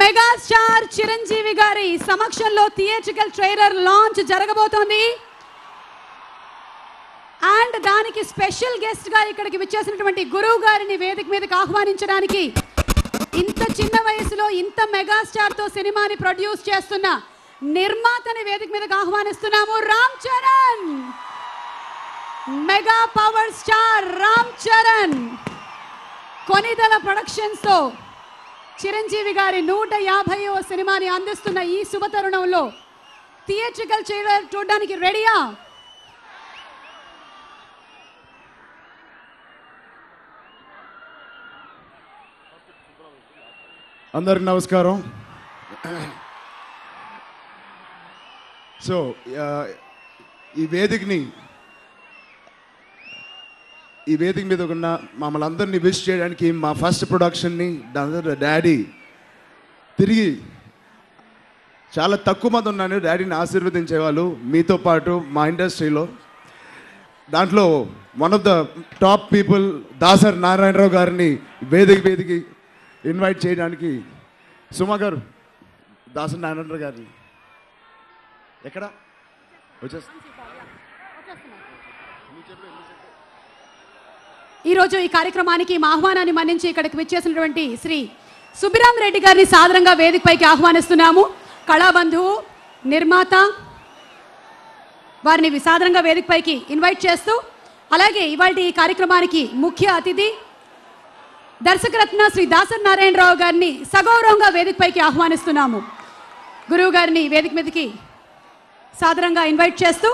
megastar Chiranjeevi గారి సమక్షంలో theatrical trailer launch జరగబోతోంది అండ్ దానికి స్పెషల్ గెస్ట్ గా ఇక్కడికి విచ్చేసినటువంటి గురువు గారిని వేదిక మీదకి ఆహ్వానించడానికి ఇంత చిన్న వయసులో ఇంత మెగాస్టార్ తో సినిమాని ప్రొడ్యూస్ చేస్తున్న నిర్మాతని వేదిక మీదకి ఆహ్వానిస్తున్నాము Ram Charan mega power star Ram Charan Konidela productions తో చిరంజీవి గారి నూట యాభైవ సినిమాని అందిస్తున్న ఈ శుభ తరుణంలో థియేట్రికల్ ట్రైలర్ చూడడానికి రెడీయా అందరికి నమస్కారం సో ఆ, ఈ వేదికని ఈ వేదిక మీద ఉన్న మమ్మల్ని అందరినీ విష్ చేయడానికి మా ఫస్ట్ ప్రొడక్షన్ని డాడీ తిరిగి చాలా తక్కువ మంది ఉన్నాను డాడీని ఆశీర్వదించే వాళ్ళు మీతో పాటు మా ఇండస్ట్రీలో దాంట్లో one of the top people Dasari Narayanarao గారిని వేదిక వేదికి ఇన్వైట్ చేయడానికి సుమా గారు దాసర్ నారాయణరావు గారిని ఎక్కడ వచ్చేస్తా ఈరోజు ఈ కార్యక్రమానికి మా ఆహ్వానాన్ని మన్నించి ఇక్కడికి విచ్చేసినటువంటి శ్రీ సుబ్బిరాం రెడ్డి గారిని సాదరంగా వేదికపైకి ఆహ్వానిస్తున్నాము కళాబంధువు నిర్మాత వారిని విసాదరంగా వేదికపైకి ఇన్వైట్ చేస్తూ అలాగే ఇవాళ ఈ కార్యక్రమానికి ముఖ్య అతిథి దర్శకరత్న శ్రీ దాసర్ నారాయణరావు గారిని సగౌరవంగా వేదికపైకి ఆహ్వానిస్తున్నాము గురువు గారిని వేదిక మీదకి సాదరంగా ఇన్వైట్ చేస్తూ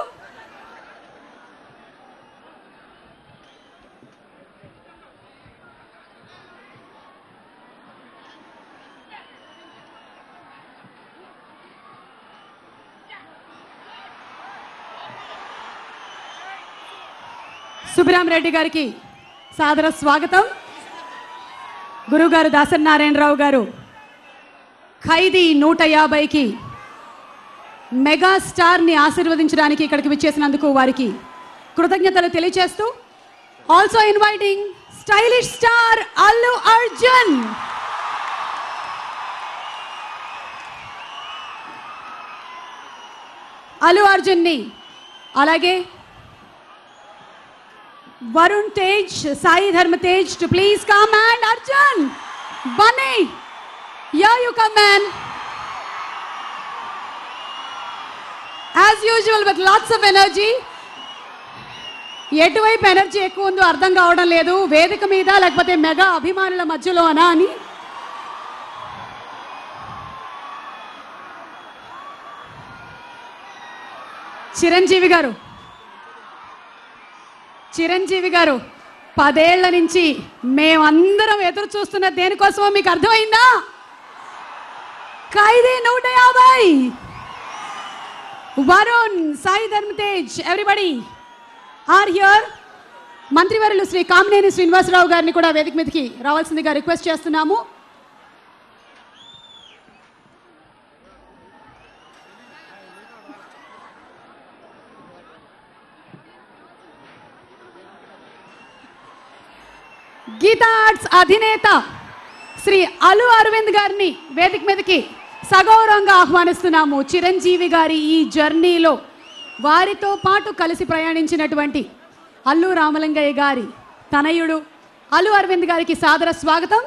సుబ్బిరాం రెడ్డి గారికి సాదర స్వాగతం గురుగారు దాసరి నారాయణరావు గారు ఖైదీ నూట యాభైకి మెగా స్టార్ని ఆశీర్వదించడానికి ఇక్కడికి విచ్చేసినందుకు వారికి కృతజ్ఞతలు తెలియజేస్తూ also inviting stylish star Allu Arjun Allu అర్జున్ని అలాగే Varun Tej Sai Dharam Tej to please come and Arjun Bunny yeah you come man as usual with lots of energy ఎటువైపు ఎనర్జీ ఎక్కువ ఉందో అర్థం కావడం లేదు వేదిక మీద లేకపోతే మెగా అభిమానుల మధ్యలో అనా అని చిరంజీవి గారు చిరంజీవి గారు పదేళ్ల నుంచి మేమందరం ఎదురు చూస్తున్న దేనికోసమో మీకు అర్థమైందా ఖైదీ నూట యాభై Varun Sai Dharam Tej everybody are here మంత్రివర్యులు శ్రీ కామినేని శ్రీనివాసరావు గారిని కూడా వేదిక మీదకి రావాల్సిందిగా రిక్వెస్ట్ చేస్తున్నాము గీతా ఆర్ట్స్ అధినేత శ్రీ అలు అరవింద్ గారిని వేదిక మీదకి సగౌరవంగా ఆహ్వానిస్తున్నాము చిరంజీవి గారి ఈ జర్నీలో వారితో పాటు కలిసి ప్రయాణించినటువంటి అల్లు రామలింగయ్య గారి తనయుడు అలు అరవింద్ గారికి సాదర స్వాగతం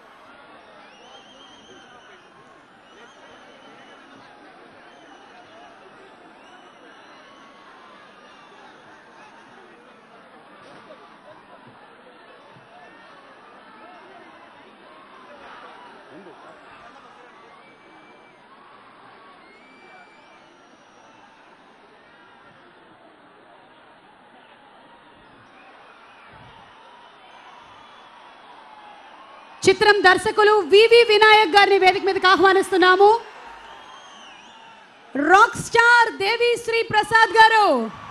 చిత్రం దర్శకులు వివి వినాయక్ గారిని వేదిక మీదకి ఆహ్వానిస్తున్నాము రాక్ స్టార్ దేవి శ్రీ ప్రసాద్ గారు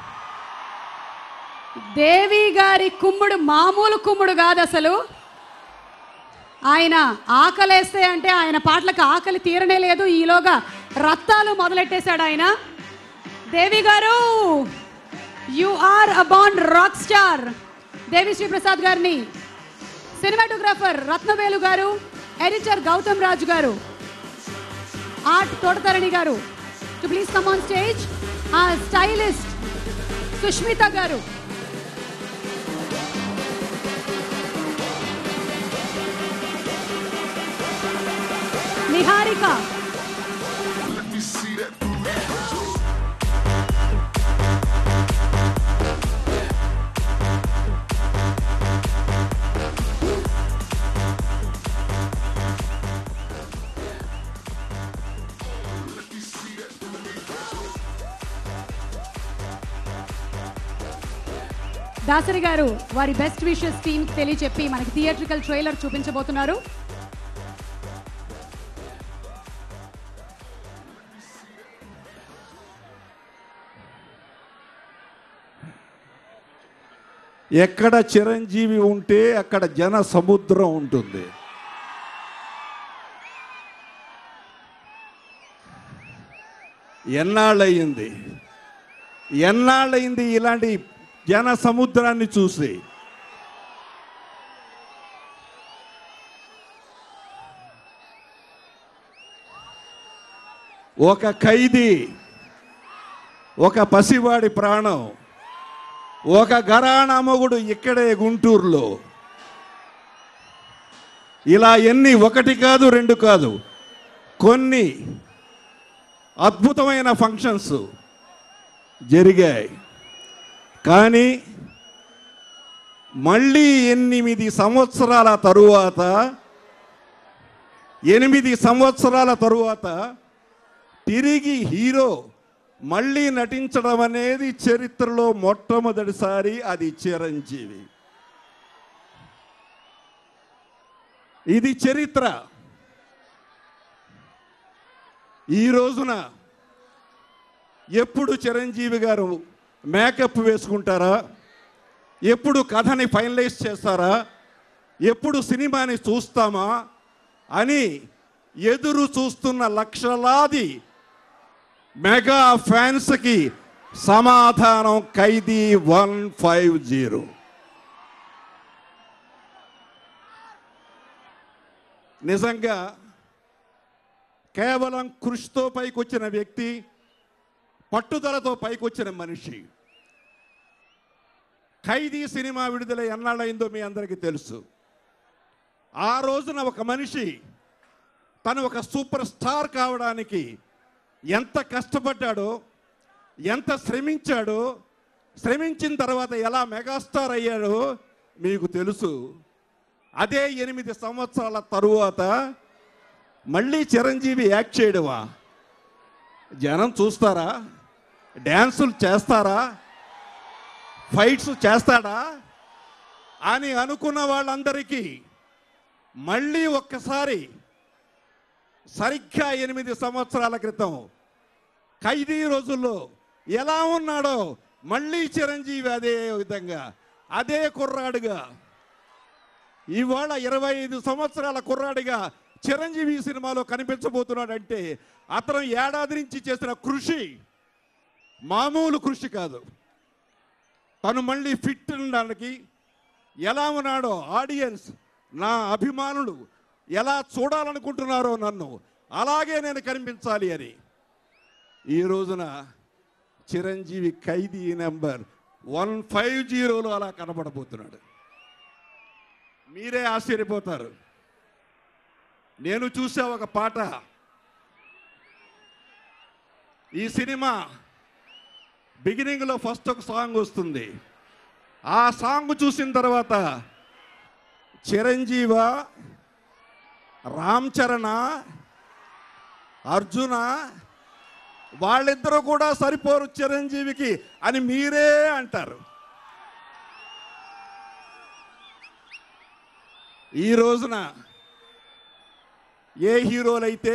దేవి గారి కుమ్ముడు మామూలు కుమ్ముడు కాదు అసలు ఆయన ఆకలేస్తే అంటే ఆయన పాటలకు ఆకలి తీరనే లేదు ఈలోగా రక్తాలు మొదలెట్టేశాడు ఆయన దేవి గారు you are a band rock star Devi Sri Prasad గారిని సినిమాటోగ్రాఫర్ రత్నవేలు గారు ఎడిటర్ గౌతమ్ రాజు గారు ఆర్ట్ తోటతరణి గారు to please come on stage ఆ స్టైలిస్ట్ సుష్మిత గారు నిహారిక దాసరి గారు వారి బెస్ట్ విషెస్ టీమ్ తెలియచెప్పి మనకి థియేట్రికల్ ట్రైలర్ చూపించబోతున్నారు ఎక్కడ చిరంజీవి ఉంటే అక్కడ జన సముద్రం ఉంటుంది ఎన్నాళ్ళయింది ఎన్నాళ్ళయింది ఇలాంటి జన సముద్రాన్ని చూసి ఒక ఖైదీ ఒక పసివాడి ప్రాణం ఒక గరాణ మొగుడు ఇక్కడే గుంటూరులో ఇలా ఎన్ని ఒకటి కాదు రెండు కాదు కొన్ని అద్భుతమైన ఫంక్షన్స్ జరిగాయి కానీ మళ్ళీ ఎనిమిది సంవత్సరాల తరువాత ఎనిమిది సంవత్సరాల తరువాత తిరిగి హీరో మళ్ళీ నటించడం అనేది చరిత్రలో మొట్టమొదటిసారి అది చిరంజీవి ఇది చరిత్ర ఈ రోజున ఎప్పుడు చిరంజీవి గారు మేకప్ వేసుకుంటారా ఎప్పుడు కథని ఫైనలైజ్ చేస్తారా ఎప్పుడు సినిమాని చూస్తామా అని ఎదురు చూస్తున్న లక్షలాది మెగా ఫ్యాన్స్కి సమాధానం ఖైదీ వన్ ఫైవ్ జీరో నిజంగా కేవలం కృషితో పైకొచ్చిన వ్యక్తి పట్టుదలతో పైకొచ్చిన మనిషి ఖైదీ సినిమా విడుదల ఎన్నాళ్ళైందో మీ అందరికీ తెలుసు ఆ రోజున ఒక మనిషి తను ఒక సూపర్ స్టార్ కావడానికి ఎంత కష్టపడ్డాడో ఎంత శ్రమించాడో శ్రమించిన తర్వాత ఎలా మెగాస్టార్ అయ్యాడో మీకు తెలుసు అదే ఎనిమిది సంవత్సరాల తరువాత మళ్ళీ చిరంజీవి యాక్ట్ చేయడమా జనం చూస్తారా డ్యాన్సులు చేస్తారా ఫైట్స్ చేస్తాడా అని అనుకున్న వాళ్ళందరికీ మళ్ళీ ఒక్కసారి సరిగ్గా ఎనిమిది సంవత్సరాల క్రితం ఖైదీ రోజుల్లో ఎలా ఉన్నాడో మళ్ళీ చిరంజీవి అదే విధంగా అదే కుర్రాడుగా ఇవాళ ఇరవై ఐదు సంవత్సరాల కుర్రాడిగా చిరంజీవి ఈ సినిమాలో కనిపించబోతున్నాడంటే అతను ఏడాది నుంచి చేసిన కృషి మామూలు కృషి కాదు తను మళ్ళీ ఫిట్ ఉండడానికి ఎలా ఉన్నాడో ఆడియన్స్ నా అభిమానులు ఎలా చూడాలనుకుంటున్నారో నన్ను అలాగే నేను కనిపించాలి అని ఈ రోజున Chiranjeevi Khaidi number one five జీరోలో అలా కనబడబోతున్నాడు మీరే ఆశ్చర్యపోతారు నేను చూసా ఒక పాట ఈ సినిమా బిగినింగ్లో ఫస్ట్ ఒక సాంగ్ వస్తుంది ఆ సాంగ్ చూసిన తర్వాత చిరంజీవ రామ్ చరణ అర్జున వాళ్ళిద్దరూ కూడా సరిపోరు చిరంజీవికి అని మీరే అంటారు ఈ రోజున ఏ హీరోలైతే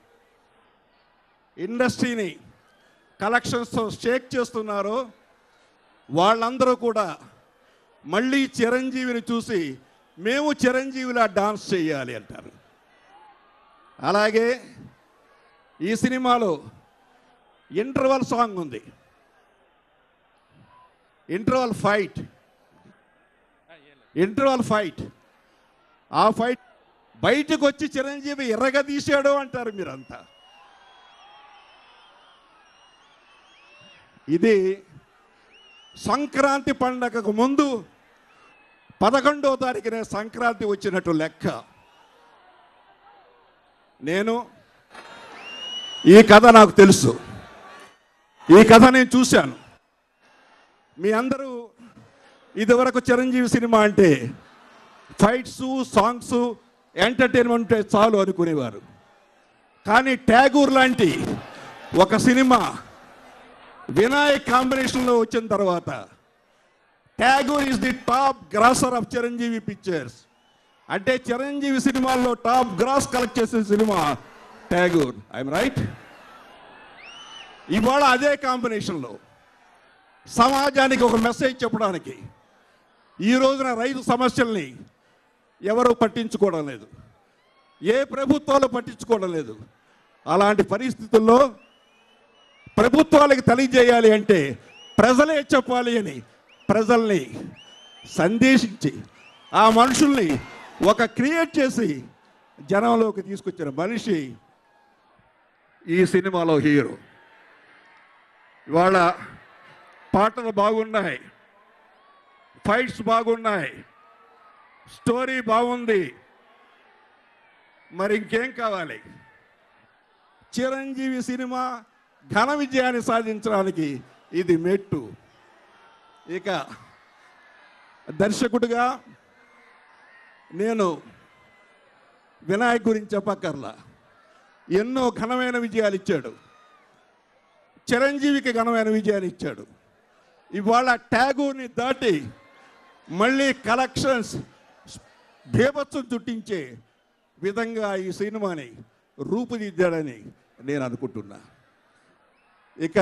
ఇండస్ట్రీని కలెక్షన్స్తో షేక్ చేస్తున్నారో వాళ్ళందరూ కూడా మళ్ళీ చిరంజీవిని చూసి మేము చిరంజీవిలా డాన్స్ చేయాలి అంటారు అలాగే ఈ సినిమాలో ఇంటర్వల్ సాంగ్ ఉంది ఇంటర్వల్ ఫైట్ ఇంటర్వల్ ఫైట్ ఆ ఫైట్ బయటకు వచ్చి చిరంజీవి ఎర్రగా తీసాడు అంటారు మీరంతా ఇది సంక్రాంతి పండగకు ముందు పదకొండవ తారీఖునే సంక్రాంతి వచ్చినట్టు లెక్క నేను ఈ కథ నాకు తెలుసు ఈ కథ నేను చూశాను మీ అందరూ ఇదివరకు చిరంజీవి సినిమా అంటే ఫైట్స్ సాంగ్స్ ఎంటర్టైన్మెంట్ ఉంటే చాలు అనుకునేవారు కానీ ట్యాగూర్ లాంటి ఒక సినిమా వినాయక్ కాంబినేషన్లో వచ్చిన తర్వాత Tagore is the top grosser of Chiranjeevi pictures అంటే చిరంజీవి సినిమాల్లో టాప్ గ్రాస్ కలెక్ట్ చేసే సినిమా ట్యాగూర్ ఐఎమ్ రైట్ ఇవాళ అదే కాంబినేషన్లో సమాజానికి ఒక మెసేజ్ చెప్పడానికి ఈ రోజున రైతు సమస్యల్ని ఎవరు పట్టించుకోవడం లేదు ఏ ప్రభుత్వాలు పట్టించుకోవడం లేదు అలాంటి పరిస్థితుల్లో ప్రభుత్వాలకు తెలియజేయాలి అంటే ప్రజలే చెప్పాలి అని ప్రజల్ని సందేశించి ఆ మనుషుల్ని ఒక క్రియేట్ చేసి జనంలోకి తీసుకొచ్చిన మనిషి ఈ సినిమాలో హీరో ఇవాళ పాటలు బాగున్నాయి ఫైట్స్ బాగున్నాయి స్టోరీ బాగుంది మరి ఇంకేం కావాలి చిరంజీవి సినిమా ఘన విజయాన్ని సాధించడానికి ఇది మెట్టు ఇక దర్శకుడిగా నేను వినాయక్ గురించి చెప్పక్కర్లా ఎన్నో ఘనమైన విజయాలు ఇచ్చాడు చిరంజీవికి ఘనమైన విజయాలు ఇచ్చాడు ఇవాళ ట్యాగూర్ని దాటి మళ్ళీ కలెక్షన్స్ బీభత్సం చుట్టించే విధంగా ఈ సినిమాని రూపుదిద్దాడని నేను అనుకుంటున్నా ఇక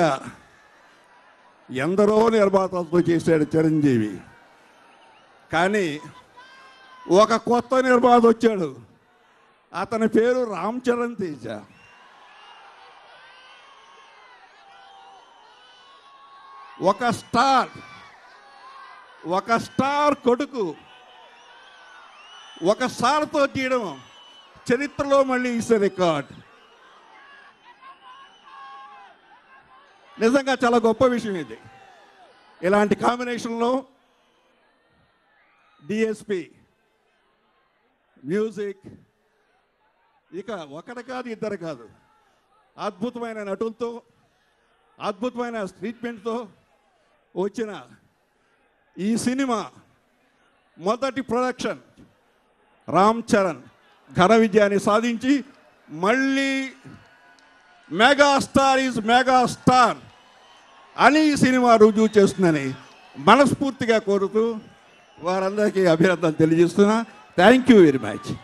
ఎందరో నిర్మాతలతో చేశాడు చిరంజీవి కానీ ఒక కొత్త నిర్మాత వచ్చాడు అతని పేరు రామ్ చరణ్ తేజ ఒక స్టార్ ఒక స్టార్ కొడుకు ఒక స్టార్తో తీయడం చరిత్రలో మళ్ళీ ఇస్తే రికార్డ్ నిజంగా చాలా గొప్ప విషయం ఇది ఇలాంటి కాంబినేషన్లో డిఎస్పి మ్యూజిక్ ఇక ఒకటి కాదు ఇద్దరు కాదు అద్భుతమైన నటులతో అద్భుతమైన ట్రీట్మెంట్తో వచ్చిన ఈ సినిమా మొదటి ప్రొడక్షన్ రామ్ చరణ్ ఘన విజయాన్ని సాధించి మళ్ళీ మెగాస్టార్ ఈజ్ మెగాస్టార్ అని ఈ సినిమా రుజువు చేస్తుందని మనస్ఫూర్తిగా కోరుతూ వారందరికీ అభినందన తెలియజేస్తున్నా థ్యాంక్ యూ వెరీ మచ్